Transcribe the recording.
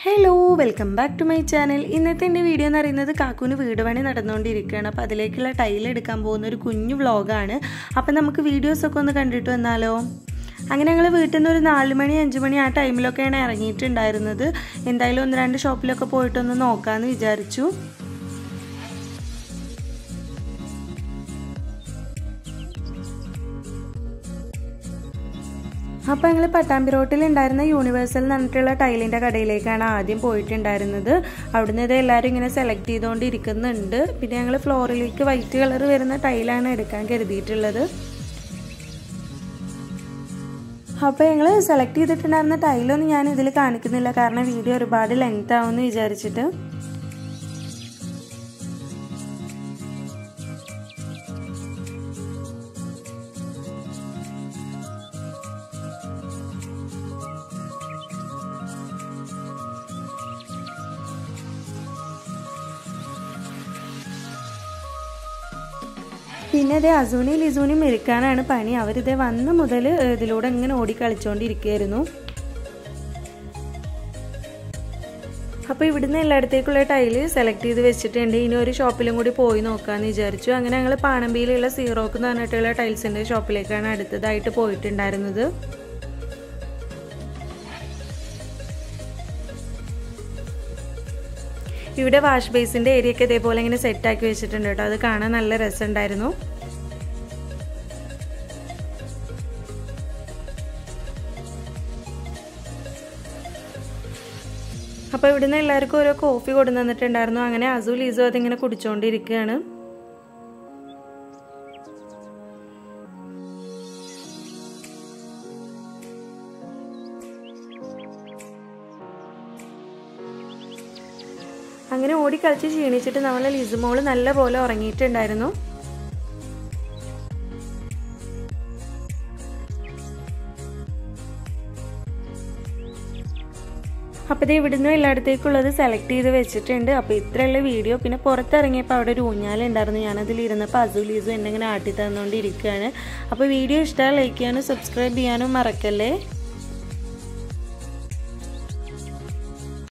hello welcome back to my channel ഇന്നത്തെ എൻ്റെ video എന്ന് പറയുന്നത് കാക്കൂന് വീട് പണി നടന്നുകൊണ്ടിരിക്കുകയാണ് അപ്പോൾ അതിലേക്കുള്ള ടൈൽ എടുക്കാൻ പോകുന്ന ഒരു കുഞ്ഞു വ്ളോഗാണ് അപ്പോൾ നമുക്ക് വീഡിയോസൊക്കെ ഒന്ന് കണ്ടിട്ട് വന്നാലോ അങ്ങനെ ഞങ്ങൾ വീട്ടിൽ നിന്ന് ഒരു നാല് മണി അഞ്ച് മണി ആ ടൈമിലൊക്കെയാണ് ഇറങ്ങിയിട്ടുണ്ടായിരുന്നത് എന്തായാലും ഒന്ന് രണ്ട് ഷോപ്പിലൊക്കെ പോയിട്ടൊന്ന് നോക്കാമെന്ന് വിചാരിച്ചു അപ്പോൾ ഞങ്ങൾ പട്ടാമ്പി റോട്ടിൽ ഉണ്ടായിരുന്ന യൂണിവേഴ്സൽ എന്ന് പറഞ്ഞിട്ടുള്ള ടൈലിൻ്റെ കടയിലേക്കാണ് ആദ്യം പോയിട്ടുണ്ടായിരുന്നത് അവിടുന്ന് ഇത് എല്ലാവരും ഇങ്ങനെ സെലക്ട് ചെയ്തുകൊണ്ടിരിക്കുന്നുണ്ട് പിന്നെ ഞങ്ങൾ ഫ്ലോറിലേക്ക് വൈറ്റ് കളർ വരുന്ന ടൈലാണ് എടുക്കാൻ കരുതിയിട്ടുള്ളത് അപ്പോൾ ഞങ്ങൾ സെലക്ട് ചെയ്തിട്ടുണ്ടായിരുന്ന ടൈലൊന്നും ഞാൻ ഇതിൽ കാണിക്കുന്നില്ല കാരണം വീഡിയോ ഒരുപാട് ലെങ്ത് ആവുമെന്ന് വിചാരിച്ചിട്ട് പിന്നെ ഇതേ അസൂനി ലിസൂനി മെരുക്കാനാണ് പണി അവരിതേ വന്ന മുതൽ ഇതിലൂടെ ഇങ്ങനെ ഓടി കളിച്ചുകൊണ്ടിരിക്കുകയായിരുന്നു അപ്പോൾ ഇവിടുന്ന് എല്ലായിടത്തേക്കുള്ള ടൈല് സെലക്ട് ചെയ്ത് വെച്ചിട്ടുണ്ട് ഇനി ഒരു ഷോപ്പിലും കൂടി പോയി നോക്കാമെന്ന് വിചാരിച്ചു അങ്ങനെ ഞങ്ങൾ പാണമ്പിയിലുള്ള സീറോക്ക് എന്ന് പറഞ്ഞിട്ടുള്ള ടൈൽസിൻ്റെ ഷോപ്പിലേക്കാണ് അടുത്തതായിട്ട് പോയിട്ടുണ്ടായിരുന്നത് ഇവിടെ വാഷ് ബേസിൻ്റെ ഏരിയ ഒക്കെ ഇതേപോലെ ഇങ്ങനെ സെറ്റാക്കി വെച്ചിട്ടുണ്ട് കേട്ടോ അത് കാണാൻ നല്ല രസമുണ്ടായിരുന്നു അപ്പോൾ ഇവിടുന്ന് എല്ലാവർക്കും ഓരോ കോഫി കൊണ്ടു തന്നിട്ടുണ്ടായിരുന്നു അങ്ങനെ അസു ലീസു അതിങ്ങനെ കുടിച്ചുകൊണ്ടിരിക്കുകയാണ് അങ്ങനെ ഓടിക്കളിച്ച് ക്ഷീണിച്ചിട്ട് നമ്മളെ ലിസുമോള് നല്ല പോലെ ഉറങ്ങിയിട്ടുണ്ടായിരുന്നു അപ്പോൾ ഇത് ഇവിടുന്ന് എല്ലായിടത്തേക്കുള്ളത് സെലക്ട് ചെയ്ത് വെച്ചിട്ടുണ്ട് അപ്പോൾ ഇത്രയുള്ള വീഡിയോ പിന്നെ പുറത്തിറങ്ങിയപ്പോൾ അവിടെ ഒരു ഊഞ്ഞാലുണ്ടായിരുന്നു ഞാനതിൽ ഇരുന്നപ്പോൾ അസു ലീസു എന്നെ ഇങ്ങനെ ആട്ടി തന്നുകൊണ്ടിരിക്കുകയാണ് അപ്പോൾ വീഡിയോ ഇഷ്ടമായി ലൈക്ക് ചെയ്യാനും സബ്സ്ക്രൈബ് ചെയ്യാനും മറക്കല്ലേ